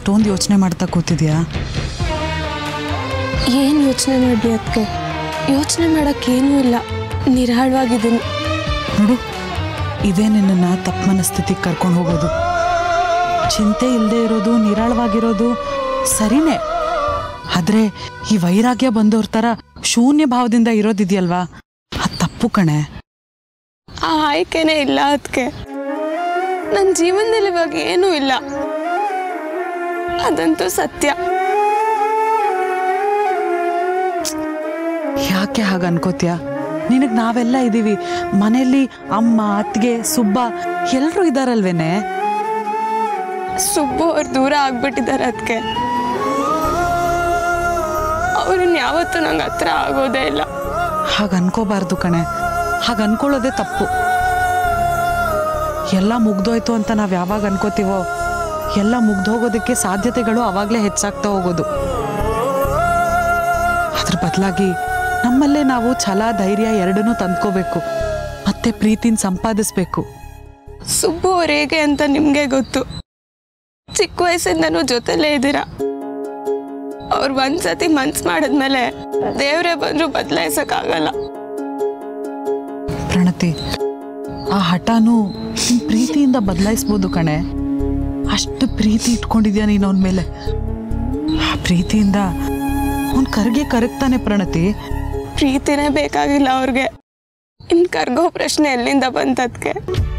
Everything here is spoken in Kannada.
ಅಷ್ಟೊಂದು ಯೋಚನೆ ಮಾಡ್ತಾ ಕೂತಿದ್ಯಾ ಏನು ಯೋಚನೆ ಮಾಡಲಿ ಅದಕ್ಕೆ ಯೋಚನೆ ಮಾಡೋಕ್ಕೇನೂ ಇಲ್ಲ ನಿರಾಳವಾಗಿದ್ದೀನಿ ನೋಡು ಇದೇ ನಿನ್ನನ್ನು ತಪ್ಪು ಮನಸ್ಥಿತಿಗೆ ಕರ್ಕೊಂಡು ಹೋಗೋದು ಚಿಂತೆ ಇಲ್ಲದೆ ಇರೋದು ನಿರಾಳವಾಗಿರೋದು ಸರಿನೇ ಆದ್ರೆ ಈ ವೈರಾಗ್ಯ ಬಂದವ್ರ ಥರ ಶೂನ್ಯ ಭಾವದಿಂದ ಇರೋದಿದೆಯಲ್ವಾ ಅದು ತಪ್ಪು ಕಣೆ ಆ ಆಯ್ಕೆನೇ ಇಲ್ಲ ಅದಕ್ಕೆ ನನ್ನ ಜೀವನದಲ್ಲಿ ಇವಾಗ ಏನೂ ಇಲ್ಲ ಅದಂತೂ ಸತ್ಯ ಯಾಕೆ ಹಾಗೆ ಅನ್ಕೋತ್ಯಾ ನಿನಗೆ ನಾವೆಲ್ಲ ಇದ್ದೀವಿ ಮನೆಯಲ್ಲಿ ಅಮ್ಮ ಅತ್ತಿಗೆ ಸುಬ್ಬ ಎಲ್ಲರೂ ಇದ್ದಾರಲ್ವೇನೆ ಸುಬ್ಬು ಅವ್ರು ದೂರ ಆಗ್ಬಿಟ್ಟಿದ್ದಾರೆ ಅದಕ್ಕೆ ಅವ್ರನ್ನ ಯಾವತ್ತೂ ನಂಗೆ ಹತ್ರ ಆಗೋದೇ ಇಲ್ಲ ಹಾಗೆ ಅನ್ಕೋಬಾರ್ದು ಕಣೆ ಹಾಗೆ ಅನ್ಕೊಳ್ಳೋದೇ ತಪ್ಪು ಎಲ್ಲ ಮುಗ್ದೋಯ್ತು ಅಂತ ನಾವು ಯಾವಾಗ ಅನ್ಕೋತೀವೋ ಎಲ್ಲ ಮುಗ್ದೋಗೋದಕ್ಕೆ ಸಾಧ್ಯತೆಗಳು ಅವಾಗಲೇ ಹೆಚ್ಚಾಗ್ತಾ ಹೋಗೋದು ಅದ್ರ ಬದಲಾಗಿ ನಮ್ಮಲ್ಲೇ ನಾವು ಛಲ ಧೈರ್ಯ ಎರಡನ್ನೂ ತಂದ್ಕೋಬೇಕು ಮತ್ತೆ ಪ್ರೀತಿನ ಸಂಪಾದಿಸ್ಬೇಕು ಸುಬ್ಬು ಅವ್ರು ಹೇಗೆ ಅಂತ ನಿಮಗೆ ಗೊತ್ತು ಚಿಕ್ಕ ವಯಸ್ಸಿಂದನೂ ಜೊತೆಲೇ ಇದ್ದೀರಾ ಅವ್ರು ಒಂದ್ಸತಿ ಮನ್ಸು ಮಾಡಿದ್ಮೇಲೆ ದೇವರೇ ಬಂದರೂ ಬದಲಾಯಿಸೋಕ್ಕಾಗಲ್ಲ ಪ್ರಣತಿ ಆ ಹಠನೂ ನಿನ್ ಪ್ರೀತಿಯಿಂದ ಬದಲಾಯಿಸ್ಬೋದು ಕಣೆ ಅಷ್ಟು ಪ್ರೀತಿ ಇಟ್ಕೊಂಡಿದ್ಯಾ ನೀನು ಅವನ ಮೇಲೆ ಆ ಪ್ರೀತಿಯಿಂದ ಅವನ್ ಕರ್ಗೆ ಕರಗ್ತಾನೆ ಪ್ರಣತಿ ಪ್ರೀತಿನೇ ಬೇಕಾಗಿಲ್ಲ ಅವ್ರಿಗೆ ಇನ್ನು ಕರ್ಗೋ ಪ್ರಶ್ನೆ ಎಲ್ಲಿಂದ ಬಂತದ್ಕೆ